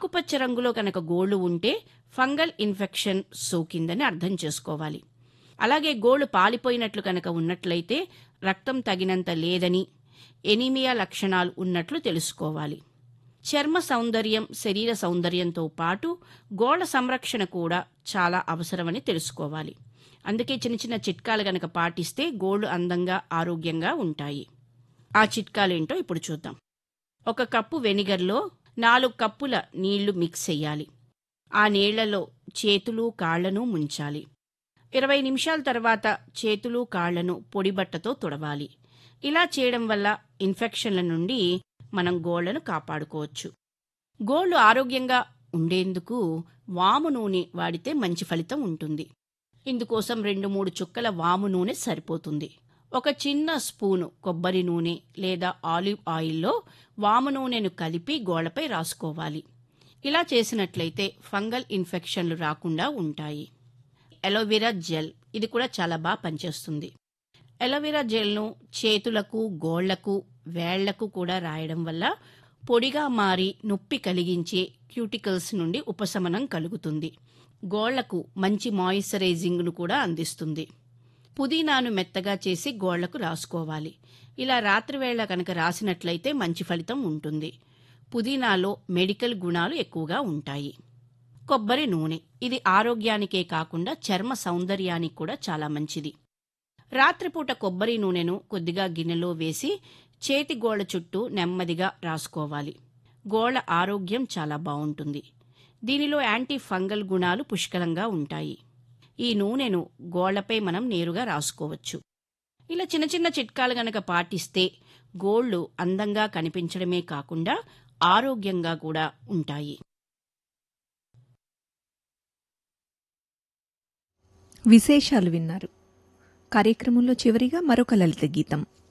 ఆకుపచ్చ రంగులో కనుక గోళ్లు ఉంటే ఫంగల్ ఇన్ఫెక్షన్ సోకిందని అర్థం చేసుకోవాలి అలాగే గోళ్లు పాలిపోయినట్లు కనుక ఉన్నట్లయితే రక్తం తగినంత లేదని ఎనీమియా లక్షణాలు ఉన్నట్లు తెలుసుకోవాలి చర్మ సౌందర్యం శరీర సౌందర్యంతో పాటు గోళ్ల సంరక్షణ కూడా చాలా అవసరమని తెలుసుకోవాలి అందుకే చిన్న చిన్న చిట్కాలు గనక పాటిస్తే గోళ్లు అందంగా ఆరోగ్యంగా ఉంటాయి ఆ చిట్కాలేంటో ఇప్పుడు చూద్దాం ఒక కప్పు వెనిగర్లో నాలుగు కప్పుల నీళ్లు మిక్స్ చేయాలి ఆ నీళ్లలో చేతులు కాళ్లను ముంచాలి ఇరవై నిమిషాల తర్వాత చేతులు కాళ్లను పొడిబట్టతో తుడవాలి ఇలా చేయడం వల్ల ఇన్ఫెక్షన్ల నుండి మనం గోళ్లను కాపాడుకోవచ్చు గోళ్లు ఆరోగ్యంగా ఉండేందుకు వాము నూనె వాడితే మంచి ఫలితం ఉంటుంది ఇందుకోసం రెండు మూడు చుక్కల వాము నూనె సరిపోతుంది ఒక చిన్న స్పూను కొబ్బరి నూనె లేదా ఆలివ్ ఆయిల్లో వాము నూనెను కలిపి గోళ్లపై రాసుకోవాలి ఇలా చేసినట్లయితే ఫంగల్ ఇన్ఫెక్షన్లు రాకుండా ఉంటాయి ఎలోవెరా జెల్ ఇది కూడా చాలా బాగా పనిచేస్తుంది ఎలోవెరా జెల్ను చేతులకు గోళ్లకు వేళ్లకు కూడా రాయడం వల్ల పొడిగా మారి నొప్పి కలిగించే క్యూటికల్స్ నుండి ఉపశమనం కలుగుతుంది గోళ్లకు మంచి మాయిశ్చరైజింగ్ను కూడా అందిస్తుంది పుదీనాను మెత్తగా చేసి గోళ్లకు రాసుకోవాలి ఇలా రాత్రివేళ కనుక రాసినట్లయితే మంచి ఫలితం ఉంటుంది పుదీనాలో మెడికల్ గుణాలు ఎక్కువగా ఉంటాయి కొబ్బరి నూనె ఇది ఆరోగ్యానికే కాకుండా చర్మ సౌందర్యానికి కూడా చాలా మంచిది రాత్రిపూట కొబ్బరి నూనెను కొద్దిగా గిన్నెలో వేసి చేతి గోళ్ల చుట్టూ నెమ్మదిగా రాసుకోవాలి గోళ్ల ఆరోగ్యం చాలా బావుంటుంది దీనిలో యాంటీ ఫంగల్ గుణాలు పుష్కలంగా ఉంటాయి ఈ నూనెను గోళ్లపై మనం నేరుగా రాసుకోవచ్చు ఇలా చిన్న చిన్న చిట్కాలు గనక పాటిస్తే గోళ్లు అందంగా కనిపించడమే కాకుండా ఆరోగ్యంగా కూడా ఉంటాయి విశేషాలు విన్నారు కార్యక్రమంలో చివరిగా మరొక లలిత గీతం